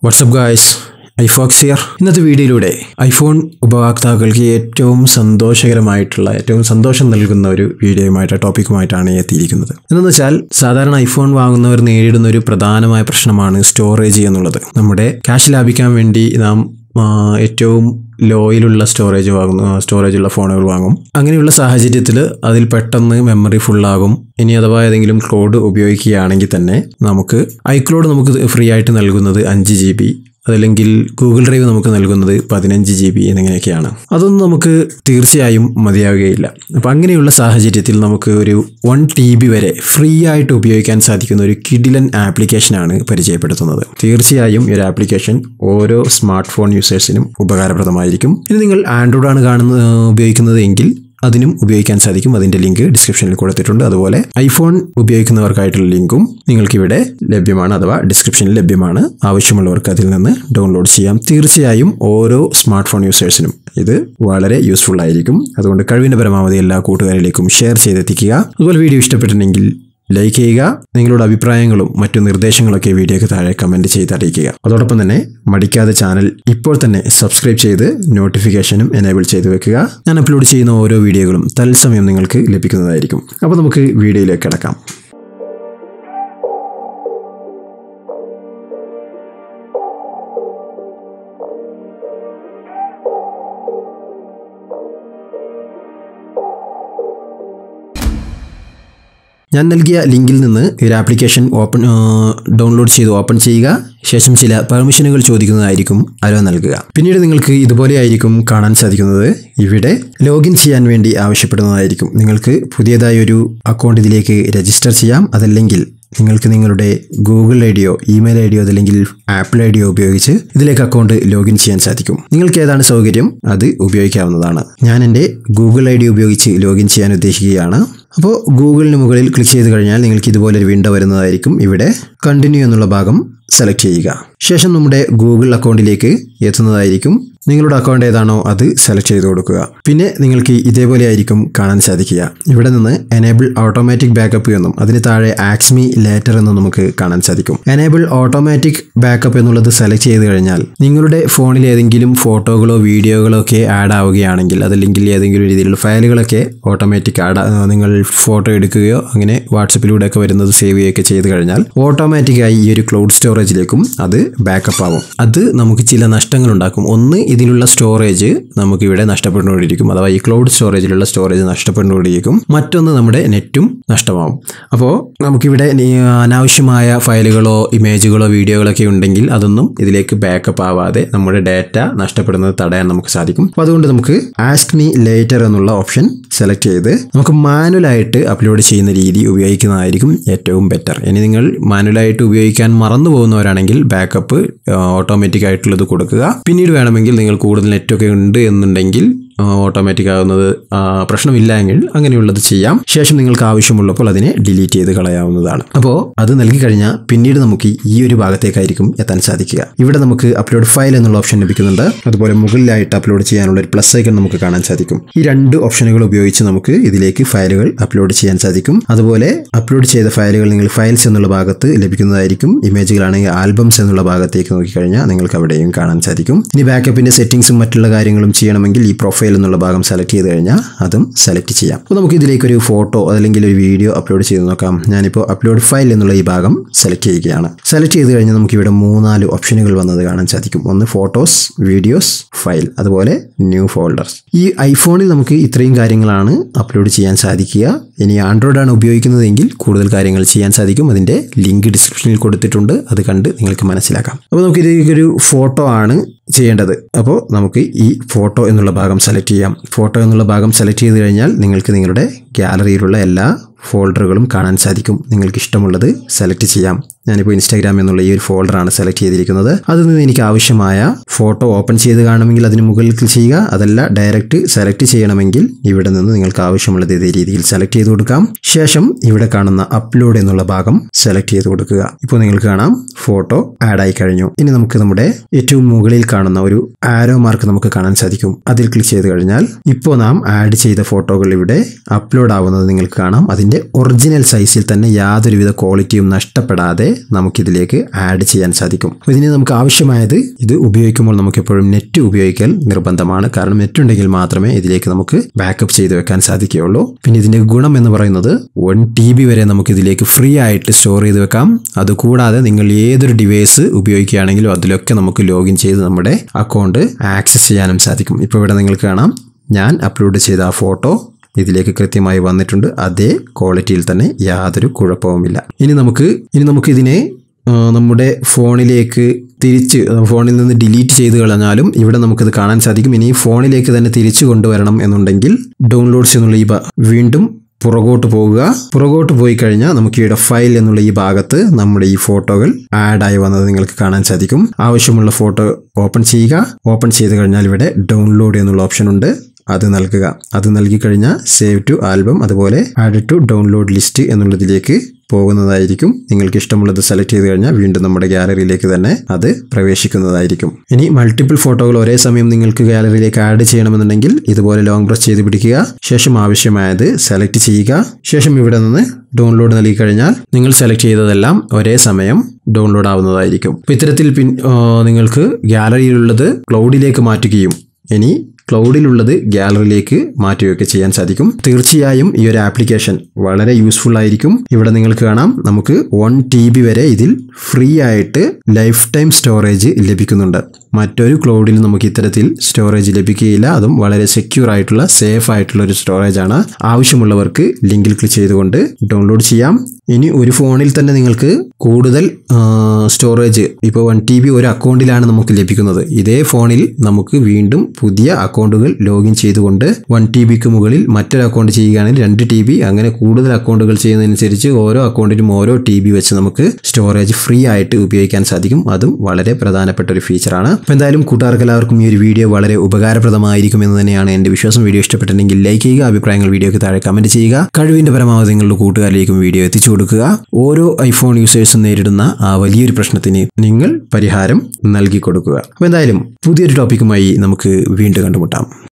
WhatsApp guys ഐഫോക്സ് here ഇന്നത്തെ വീഡിയോയിലൂടെ iPhone ഉപഭോക്താക്കൾക്ക് ഏറ്റവും സന്തോഷകരമായിട്ടുള്ള ഏറ്റവും സന്തോഷം നൽകുന്ന ഒരു വീഡിയോയുമായിട്ട് ടോപ്പിക്കുമായിട്ടാണ് ഈ എത്തിയിരിക്കുന്നത് എന്നു വെച്ചാൽ സാധാരണ ഐഫോൺ വാങ്ങുന്നവർ നേരിടുന്ന ഒരു പ്രധാനമായ പ്രശ്നമാണ് സ്റ്റോറേജ് എന്നുള്ളത് നമ്മുടെ ക്യാഷ് ലാഭിക്കാൻ വേണ്ടി നാം ആ, ഏറ്റവും ലോയിലുള്ള സ്റ്റോറേജ് വാങ്ങുന്നു സ്റ്റോറേജുള്ള ഫോണുകൾ വാങ്ങും അങ്ങനെയുള്ള സാഹചര്യത്തിൽ അതിൽ പെട്ടെന്ന് മെമ്മറി ഫുള്ളാകും ഇനി അഥവാ ഏതെങ്കിലും ക്ലോഡ് ഉപയോഗിക്കുകയാണെങ്കിൽ തന്നെ നമുക്ക് ഐക്ലോഡ് നമുക്ക് ഫ്രീ ആയിട്ട് നൽകുന്നത് അഞ്ച് ജി ബി അതല്ലെങ്കിൽ ഗൂഗിൾ ഡ്രൈവ് നമുക്ക് നൽകുന്നത് പതിനഞ്ച് ജി ബി എന്നിങ്ങനെയൊക്കെയാണ് അതൊന്നും നമുക്ക് തീർച്ചയായും മതിയാവുകയില്ല അപ്പം അങ്ങനെയുള്ള സാഹചര്യത്തിൽ നമുക്ക് ഒരു വൺ ടി ബി വരെ ഫ്രീ ആയിട്ട് ഉപയോഗിക്കാൻ സാധിക്കുന്ന ഒരു കിഡിലൻ ആപ്ലിക്കേഷനാണ് പരിചയപ്പെടുത്തുന്നത് തീർച്ചയായും ഈ ഒരു ആപ്ലിക്കേഷൻ ഓരോ സ്മാർട്ട് ഫോൺ യൂസേഴ്സിനും ഉപകാരപ്രദമായിരിക്കും ഇനി നിങ്ങൾ ആൻഡ്രോയിഡ് ആണ് കാണുന്ന ഉപയോഗിക്കുന്നത് എങ്കിൽ അതിനും ഉപയോഗിക്കാൻ സാധിക്കും അതിന്റെ ലിങ്ക് ഡിസ്ക്രിപ്ഷനിൽ കൊടുത്തിട്ടുണ്ട് അതുപോലെ ഐഫോൺ ഉപയോഗിക്കുന്നവർക്കായിട്ടുള്ള ലിങ്കും നിങ്ങൾക്കിവിടെ ലഭ്യമാണ് അഥവാ ഡിസ്ക്രിപ്ഷനിൽ ലഭ്യമാണ് ആവശ്യമുള്ളവർക്ക് അതിൽ നിന്ന് ഡൗൺലോഡ് ചെയ്യാം തീർച്ചയായും ഓരോ സ്മാർട്ട് ഫോൺ യൂസേഴ്സിനും ഇത് വളരെ യൂസ്ഫുൾ ആയിരിക്കും അതുകൊണ്ട് കഴിവിന്റെ പരമാവധി എല്ലാ കൂട്ടുകാരിലേക്കും ഷെയർ ചെയ്തെത്തിക്കുക അതുപോലെ വീഡിയോ ഇഷ്ടപ്പെട്ടിട്ടുണ്ടെങ്കിൽ ലൈക്ക് ചെയ്യുക നിങ്ങളുടെ അഭിപ്രായങ്ങളും മറ്റു നിർദ്ദേശങ്ങളൊക്കെ വീഡിയോയ്ക്ക് താഴെ കമൻറ്റ് ചെയ്ത് അറിയിക്കുക അതോടൊപ്പം തന്നെ മടിക്കാതെ ചാനൽ ഇപ്പോൾ തന്നെ സബ്സ്ക്രൈബ് ചെയ്ത് നോട്ടിഫിക്കേഷനും എനേബിൾ ചെയ്ത് വെക്കുക ഞാൻ അപ്ലോഡ് ചെയ്യുന്ന ഓരോ വീഡിയോകളും തത്സമയം നിങ്ങൾക്ക് ലഭിക്കുന്നതായിരിക്കും അപ്പോൾ നമുക്ക് വീഡിയോയിലേക്ക് കിടക്കാം ഞാൻ നൽകിയ ലിങ്കിൽ നിന്ന് ഒരു ആപ്ലിക്കേഷൻ ഓപ്പൺ ഡൗൺലോഡ് ചെയ്ത് ഓപ്പൺ ചെയ്യുക ശേഷം ചില പെർമിഷനുകൾ ചോദിക്കുന്നതായിരിക്കും അലോ നൽകുക പിന്നീട് നിങ്ങൾക്ക് ഇതുപോലെ ആയിരിക്കും കാണാൻ സാധിക്കുന്നത് ഇവിടെ ലോഗിൻ ചെയ്യാൻ വേണ്ടി ആവശ്യപ്പെടുന്നതായിരിക്കും നിങ്ങൾക്ക് പുതിയതായി ഒരു അക്കൗണ്ട് ഇതിലേക്ക് രജിസ്റ്റർ ചെയ്യാം അതല്ലെങ്കിൽ നിങ്ങൾക്ക് നിങ്ങളുടെ ഗൂഗിൾ ഐ ഡിയോ ഇമെയിൽ ഐ ഡിയോ അതല്ലെങ്കിൽ ആപ്പിൾ ഐ ഡിയോ ഉപയോഗിച്ച് ഇതിലേക്ക് അക്കൗണ്ട് ലോഗിൻ ചെയ്യാൻ സാധിക്കും നിങ്ങൾക്ക് ഏതാണ് സൗകര്യം അത് ഉപയോഗിക്കാവുന്നതാണ് ഞാൻ എൻ്റെ ഗൂഗിൾ ഐ ഡി ഉപയോഗിച്ച് ലോഗിൻ ചെയ്യാൻ ഉദ്ദേശിക്കുകയാണ് അപ്പോൾ ഗൂഗിളിന് മുകളിൽ ക്ലിക്ക് ചെയ്ത് കഴിഞ്ഞാൽ നിങ്ങൾക്ക് ഇതുപോലൊരു വിൻഡോ വരുന്നതായിരിക്കും ഇവിടെ കണ്ടിന്യൂ എന്നുള്ള ഭാഗം സെലക്ട് ചെയ്യുക ശേഷം നമ്മുടെ ഗൂഗിൾ അക്കൗണ്ടിലേക്ക് എത്തുന്നതായിരിക്കും നിങ്ങളുടെ അക്കൗണ്ട് ഏതാണോ അത് സെലക്ട് ചെയ്ത് കൊടുക്കുക പിന്നെ നിങ്ങൾക്ക് ഇതേപോലെ ആയിരിക്കും കാണാൻ സാധിക്കുക ഇവിടെ നിന്ന് എനേബിൾ ഓട്ടോമാറ്റിക് ബാക്കപ്പ് എന്നും അതിന് താഴെ ആക്സ്മി ലേറ്റർ എന്നും നമുക്ക് കാണാൻ സാധിക്കും എനേബിൾ ഓട്ടോമാറ്റിക് ബാക്കപ്പ് എന്നുള്ളത് സെലക്ട് ചെയ്ത് കഴിഞ്ഞാൽ നിങ്ങളുടെ ഫോണിൽ ഏതെങ്കിലും ഫോട്ടോകളോ വീഡിയോകളോ ഒക്കെ ആഡ് ആവുകയാണെങ്കിൽ അതല്ലെങ്കിൽ ഏതെങ്കിലും രീതിയിലുള്ള ഫയലുകളൊക്കെ ഓട്ടോമാറ്റിക് ആഡ് നിങ്ങൾ ഫോട്ടോ എടുക്കുകയോ അങ്ങനെ വാട്സപ്പിലൂടെ ഒക്കെ വരുന്നത് സേവ് ചെയ്യുകയൊക്കെ ചെയ്ത് കഴിഞ്ഞാൽ ഓട്ടോമാറ്റിക്കായി ഈ ഒരു ക്ലൗഡ് സ്റ്റോറേജിലേക്കും അത് ബാക്കപ്പ് ആവും അത് നമുക്ക് ചില നഷ്ടങ്ങൾ ഉണ്ടാക്കും ഒന്ന് ഇതിലുള്ള സ്റ്റോറേജ് നമുക്ക് ഇവിടെ നഷ്ടപ്പെട്ടുകൊണ്ടിരിക്കും അഥവാ ഈ ക്ലൗഡ് സ്റ്റോറേജിലുള്ള സ്റ്റോറേജ് നഷ്ടപ്പെട്ടുകൊണ്ടിരിക്കും മറ്റൊന്ന് നമ്മുടെ നെറ്റും നഷ്ടമാവും അപ്പോൾ നമുക്കിവിടെ നി- അനാവശ്യമായ ഫയലുകളോ ഇമേജുകളോ വീഡിയോകളൊക്കെ ഉണ്ടെങ്കിൽ അതൊന്നും ഇതിലേക്ക് ബാക്കപ്പ് ആവാതെ നമ്മുടെ ഡാറ്റ നഷ്ടപ്പെടുന്നത് തടയാൻ നമുക്ക് സാധിക്കും അപ്പോൾ അതുകൊണ്ട് നമുക്ക് ആസ്ക് മീ ലേറ്റർ എന്നുള്ള ഓപ്ഷൻ സെലക്ട് ചെയ്ത് നമുക്ക് മാനുവലായിട്ട് അപ്ലോഡ് ചെയ്യുന്ന രീതി ഉപയോഗിക്കുന്നതായിരിക്കും ഏറ്റവും ബെറ്റർ ഇനി നിങ്ങൾ മാനുവലായിട്ട് ഉപയോഗിക്കാൻ മറന്നു പോകുന്നവരാണെങ്കിൽ ബാക്കപ്പ് ഓട്ടോമാറ്റിക് ആയിട്ടുള്ളത് കൊടുക്കുക പിന്നീട് വേണമെങ്കിൽ നിങ്ങൾ കൂടുതൽ നെറ്റൊക്കെ ഉണ്ട് എന്നുണ്ടെങ്കിൽ ഓട്ടോമാറ്റിക് ആകുന്നത് ആ, പ്രശ്നമില്ല എങ്കിൽ അങ്ങനെയുള്ളത് ചെയ്യാം ശേഷം നിങ്ങൾക്ക് ആവശ്യമുള്ളപ്പോൾ അതിനെ ഡിലീറ്റ് ചെയ്ത് കളയാവുന്നതാണ് അപ്പോൾ അത് നൽകി കഴിഞ്ഞാൽ പിന്നീട് നമുക്ക് ഈ ഒരു ഭാഗത്തേക്കായിരിക്കും എത്താൻ സാധിക്കുക ഇവിടെ നമുക്ക് അപ്ലോഡ് ഫയൽ എന്നുള്ള ഓപ്ഷൻ ലഭിക്കുന്നുണ്ട് അതുപോലെ മുകളിലായിട്ട് അപ്ലോഡ് ചെയ്യാനുള്ള ഒരു പ്ലസ് ഐക്കൺ നമുക്ക് കാണാൻ സാധിക്കും ഈ രണ്ട് ഓപ്ഷനുകൾ ഉപയോഗിച്ച് നമുക്ക് ഇതിലേക്ക് ഫയലുകൾ അപ്ലോഡ് ചെയ്യാൻ സാധിക്കും അതുപോലെ അപ്ലോഡ് ചെയ്ത ഫയലുകൾ നിങ്ങൾ ഫയൽസ് എന്നുള്ള ഭാഗത്ത് ലഭിക്കുന്നതായിരിക്കും ഇമേജുകളാണെങ്കിൽ ആൽബംസ് എന്നുള്ള ഭാഗത്തേക്ക് നോക്കിക്കഴിഞ്ഞാൽ നിങ്ങൾക്ക് അവിടെയും കാണാൻ സാധിക്കും ഇനി ബാക്കപ്പിന്റെ സെറ്റിംഗ്സും മറ്റുള്ള കാര്യങ്ങളും ചെയ്യണമെങ്കിൽ ഈ പ്രൊഫൈൽ എന്നുള്ള ഭാഗം സെലക്ട് ചെയ്ത് കഴിഞ്ഞാൽ അതും സെലക്ട് ചെയ്യാം അപ്പോൾ നമുക്ക് ഇതിലേക്ക് ഒരു ഫോട്ടോ അല്ലെങ്കിൽ ഒരു വീഡിയോ അപ്ലോഡ് ചെയ്ത് നോക്കാം ഞാനിപ്പോൾ അപ്ലോഡ് ഫയൽ എന്നുള്ള ഈ ഭാഗം സെലക്ട് ചെയ്യുകയാണ് സെലക്ട് ചെയ്ത് കഴിഞ്ഞാൽ നമുക്ക് ഇവിടെ മൂന്നാല് ഓപ്ഷനുകൾ വന്നത് കാണാൻ സാധിക്കും ഒന്ന് ഫോട്ടോസ് വീഡിയോസ് ഫയൽ അതുപോലെ ന്യൂ ഫോൾഡേഴ്സ് ഈ ഐഫോണിൽ നമുക്ക് ഇത്രയും കാര്യങ്ങളാണ് അപ്ലോഡ് ചെയ്യാൻ സാധിക്കുക ഇനി ആൻഡ്രോയിഡ് ആണ് ഉപയോഗിക്കുന്നതെങ്കിൽ കൂടുതൽ കാര്യങ്ങൾ ചെയ്യാൻ സാധിക്കും അതിൻ്റെ ലിങ്ക് ഡിസ്ക്രിപ്ഷനിൽ കൊടുത്തിട്ടുണ്ട് അത് കണ്ട് നിങ്ങൾക്ക് മനസ്സിലാക്കാം അപ്പോൾ നമുക്ക് ഇതിലേക്കൊരു ഫോട്ടോ ആണ് ചെയ്യേണ്ടത് അപ്പോൾ നമുക്ക് ഈ ഫോട്ടോ എന്നുള്ള ഭാഗം സെലക്ട് ചെയ്യാം ഫോട്ടോ എന്നുള്ള ഭാഗം സെലക്ട് ചെയ്ത് കഴിഞ്ഞാൽ നിങ്ങൾക്ക് നിങ്ങളുടെ ഗാലറിയിലുള്ള എല്ലാ ഫോൾഡറുകളും കാണാൻ സാധിക്കും നിങ്ങൾക്ക് ഇഷ്ടമുള്ളത് സെലക്ട് ചെയ്യാം ഞാനിപ്പോൾ ഇൻസ്റ്റാഗ്രാം എന്നുള്ള ഈ ഒരു ഫോൾഡറാണ് സെലക്ട് ചെയ്തിരിക്കുന്നത് അതിൽ നിന്ന് എനിക്ക് ആവശ്യമായ ഫോട്ടോ ഓപ്പൺ ചെയ്ത് കാണുമെങ്കിൽ അതിന് മുകളിൽ ക്ലിക്ക് ചെയ്യുക അതല്ല ഡയറക്റ്റ് സെലക്ട് ചെയ്യണമെങ്കിൽ ഇവിടെ നിന്ന് നിങ്ങൾക്ക് ആവശ്യമുള്ളത് ഇതേ രീതിയിൽ സെലക്ട് ചെയ്ത് കൊടുക്കാം ശേഷം ഇവിടെ കാണുന്ന അപ്ലോഡ് എന്നുള്ള ഭാഗം സെലക്ട് ചെയ്ത് കൊടുക്കുക ഇപ്പോൾ നിങ്ങൾക്ക് കാണാം ഫോട്ടോ ആഡ് ആയി കഴിഞ്ഞു ഇനി നമുക്ക് നമ്മുടെ ഏറ്റവും മുകളിൽ കാണുന്ന ഒരു ആരോ മാർക്ക് നമുക്ക് കാണാൻ സാധിക്കും അതിൽ ക്ലിക്ക് ചെയ്ത് കഴിഞ്ഞാൽ ഇപ്പോൾ നാം ആഡ് ചെയ്ത ഫോട്ടോകൾ ഇവിടെ അപ്ലോഡ് ആവുന്നത് നിങ്ങൾക്ക് കാണാം അതിന് അതിൻ്റെ ഒറിജിനൽ സൈസിൽ തന്നെ യാതൊരുവിധ ക്വാളിറ്റിയും നഷ്ടപ്പെടാതെ നമുക്കിതിലേക്ക് ആഡ് ചെയ്യാൻ സാധിക്കും അപ്പോൾ ഇതിന് നമുക്ക് ആവശ്യമായത് ഇത് ഉപയോഗിക്കുമ്പോൾ നമുക്ക് എപ്പോഴും നെറ്റ് ഉപയോഗിക്കൽ നിർബന്ധമാണ് കാരണം നെറ്റ് ഉണ്ടെങ്കിൽ മാത്രമേ ഇതിലേക്ക് നമുക്ക് ബാക്കപ്പ് ചെയ്ത് വെക്കാൻ സാധിക്കുകയുള്ളൂ പിന്നെ ഇതിൻ്റെ ഗുണം എന്ന് പറയുന്നത് വൺ ടി ബി വരെ നമുക്ക് ഇതിലേക്ക് ഫ്രീ ആയിട്ട് സ്റ്റോർ ചെയ്ത് വെക്കാം അതുകൂടാതെ നിങ്ങൾ ഏതൊരു ഡിവൈസ് ഉപയോഗിക്കുകയാണെങ്കിലും അതിലൊക്കെ നമുക്ക് ലോഗിൻ ചെയ്ത് നമ്മുടെ അക്കൗണ്ട് ആക്സസ് ചെയ്യാനും സാധിക്കും ഇപ്പോൾ ഇവിടെ നിങ്ങൾക്ക് കാണാം ഞാൻ അപ്ലോഡ് ചെയ്ത ആ ഫോട്ടോ ഇതിലേക്ക് കൃത്യമായി വന്നിട്ടുണ്ട് അതേ ക്വാളിറ്റിയിൽ തന്നെ യാതൊരു കുഴപ്പവുമില്ല ഇനി നമുക്ക് ഇനി നമുക്ക് ഇതിനെ ആ, നമ്മുടെ ഫോണിലേക്ക് തിരിച്ച് ഫോണിൽ നിന്ന് ഡിലീറ്റ് ചെയ്ത് കളഞ്ഞാലും ഇവിടെ നമുക്കിത് കാണാൻ സാധിക്കും ഇനി ഫോണിലേക്ക് തന്നെ തിരിച്ചു കൊണ്ടുവരണം എന്നുണ്ടെങ്കിൽ ഡൗൺലോഡ്സ് എന്നുള്ള ഈ ബ- വീണ്ടും പുറകോട്ട് പോകുക പുറകോട്ട് പോയി കഴിഞ്ഞാൽ നമുക്ക് ഇവിടെ ഫയൽ എന്നുള്ള ഈ ഭാഗത്ത് നമ്മുടെ ഈ ഫോട്ടോകൾ ആഡായി വന്നത് നിങ്ങൾക്ക് കാണാൻ സാധിക്കും ആവശ്യമുള്ള ഫോട്ടോ ഓപ്പൺ ചെയ്യുക ഓപ്പൺ ചെയ്ത് കഴിഞ്ഞാൽ ഇവിടെ ഡൗൺലോഡ് എന്നുള്ള ഓപ്ഷൻ ഉണ്ട് അത് നൽകുക അത് നൽകി കഴിഞ്ഞാൽ സേവ് ടു ആൽബം അതുപോലെ ആഡ് ടു ഡൗൺലോഡ് ലിസ്റ്റ് എന്നുള്ളതിലേക്ക് പോകുന്നതായിരിക്കും നിങ്ങൾക്ക് ഇഷ്ടമുള്ളത് സെലക്ട് ചെയ്ത് കഴിഞ്ഞാൽ വീണ്ടും നമ്മുടെ ഗാലറിയിലേക്ക് തന്നെ അത് പ്രവേശിക്കുന്നതായിരിക്കും ഇനി മൾട്ടിപ്പിൾ ഫോട്ടോകൾ ഒരേ സമയം നിങ്ങൾക്ക് ഗാലറിയിലേക്ക് ആഡ് ചെയ്യണമെന്നുണ്ടെങ്കിൽ ഇതുപോലെ ലോങ് പ്രസ് ചെയ്ത് പിടിക്കുക ശേഷം ആവശ്യമായത് സെലക്ട് ചെയ്യുക ശേഷം ഇവിടെ നിന്ന് ഡൗൺലോഡ് നൽകി കഴിഞ്ഞാൽ നിങ്ങൾ സെലക്ട് ചെയ്തതെല്ലാം ഒരേ സമയം ഡൗൺലോഡ് ആവുന്നതായിരിക്കും അപ്പോൾ ഇത്തരത്തിൽ പിൻ ആ, നിങ്ങൾക്ക് ഗാലറിയിലുള്ളത് ക്ലൗഡിലേക്ക് മാറ്റുകയും ഇനി ക്ലൗഡിലുള്ളത് ഗാലറിയിലേക്ക് മാറ്റുകയൊക്കെ ചെയ്യാൻ സാധിക്കും തീർച്ചയായും ഈ ഒരു ആപ്ലിക്കേഷൻ വളരെ യൂസ്ഫുൾ ആയിരിക്കും ഇവിടെ നിങ്ങൾക്ക് കാണാം നമുക്ക് വൺ ടി ബി വരെ ഇതിൽ ഫ്രീ ആയിട്ട് ലൈഫ് ടൈം സ്റ്റോറേജ് ലഭിക്കുന്നുണ്ട് മറ്റൊരു ക്ലൗഡിൽ നമുക്ക് ഇത്തരത്തിൽ സ്റ്റോറേജ് ലഭിക്കുകയില്ല അതും വളരെ സെക്യൂർ ആയിട്ടുള്ള സേഫ് ആയിട്ടുള്ള ഒരു സ്റ്റോറേജ് ആണ് ആവശ്യമുള്ളവർക്ക് ലിങ്കിൽ ക്ലിക്ക് ചെയ്തുകൊണ്ട് ഡൗൺലോഡ് ചെയ്യാം ഇനി ഒരു ഫോണിൽ തന്നെ നിങ്ങൾക്ക് കൂടുതൽ സ്റ്റോറേജ് ഇപ്പോൾ വൺ ടി ബി ഒരു അക്കൗണ്ടിലാണ് നമുക്ക് ലഭിക്കുന്നത് ഇതേ ഫോണിൽ നമുക്ക് വീണ്ടും പുതിയ അക്കൗണ്ടുകൾ ലോഗിൻ ചെയ്തുകൊണ്ട് വൺ ടി ബിക്ക് മുകളിൽ മറ്റൊരു അക്കൗണ്ട് ചെയ്യുകയാണെങ്കിൽ രണ്ട് ടി ബി അങ്ങനെ കൂടുതൽ അക്കൗണ്ടുകൾ ചെയ്യുന്നതനുസരിച്ച് ഓരോ അക്കൗണ്ടിനും ഓരോ ടി ബി വെച്ച് നമുക്ക് സ്റ്റോറേജ് ഫ്രീ ആയിട്ട് ഉപയോഗിക്കാൻ സാധിക്കും അതും വളരെ പ്രധാനപ്പെട്ട ഒരു ഫീച്ചറാണ് അപ്പോൾ എന്തായാലും കൂട്ടുകാർക്ക് എല്ലാവർക്കും ഈ ഒരു വീഡിയോ വളരെ ഉപകാരപ്രദമായിരിക്കും എന്ന് തന്നെയാണ് എൻ്റെ വിശ്വാസം വീഡിയോ ഇഷ്ടപ്പെട്ടിട്ടുണ്ടെങ്കിൽ ലൈക്ക് ചെയ്യുക അഭിപ്രായങ്ങൾ വീഡിയോയ്ക്ക് താഴെ കമൻറ്റ് ചെയ്യുക കഴിവിൻ്റെ പരമാവധി നിങ്ങളുടെ കൂട്ടുകാരിലേക്കും വീഡിയോ എത്തിച്ചു കൊടുക്കുക ഓരോ ഐഫോൺ യൂസേഴ്സും നേരിടുന്ന ആ വലിയൊരു പ്രശ്നത്തിന് നിങ്ങൾ പരിഹാരം നൽകി കൊടുക്കുക അപ്പോൾ എന്തായാലും പുതിയൊരു ടോപ്പിക്കുമായി നമുക്ക് വീണ്ടും കണ്ടുമുട്ടാം